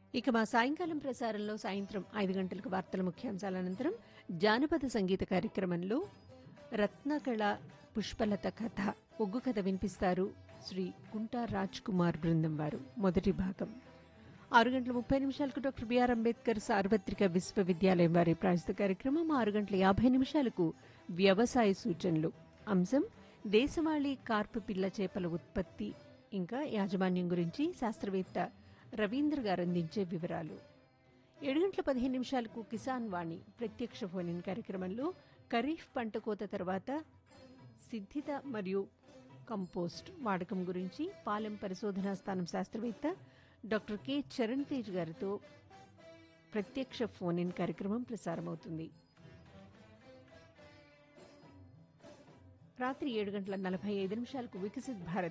ఇక మా సాయంకాలం ప్రసారంలో సాయంత్రం ఐదు గంటలకు వార్తల ముఖ్యాంశాల అనంతరం జానపద సంగీత కార్యక్రమంలో రత్నకళ పుష్పలత కథ ఒగ్గు కథ వినిపిస్తారు శ్రీ కుంటా రాజ్ కుమార్ బృందం వారు మొదటి భాగం ఆరు గంటల ముప్పై నిమిషాలకు డాక్టర్ బిఆర్ అంబేద్కర్ సార్వత్రిక విశ్వవిద్యాలయం వారి ప్రాయుత కార్యక్రమం ఆరు గంటల యాభై నిమిషాలకు వ్యవసాయ సూచనలు అంశం దేశవాళీ కార్పు పిల్ల చేపల ఉత్పత్తి ఇంకా యాజమాన్యం గురించి శాస్త్రవేత్త రవీంద్ర గారు అందించే వివరాలు ఏడు గంటల పదిహేను నిమిషాలకు కిసాన్ వాణి ప్రత్యక్ష ఫోన్ ఇన్ కార్యక్రమంలో ఖరీఫ్ పంట కోత తర్వాత సిద్ధిత మరియు కంపోస్ట్ వాడకం గురించి పాలెం పరిశోధనా స్థానం శాస్త్రవేత్త డాక్టర్ కె చరణ్ తేజ్ గారితో ప్రత్యక్ష ఫోన్ ఇన్ కార్యక్రమం ప్రసారమవుతుంది రాత్రి ఏడు గంటల నలభై ఐదు నిమిషాలకు వికసిత్ భారత్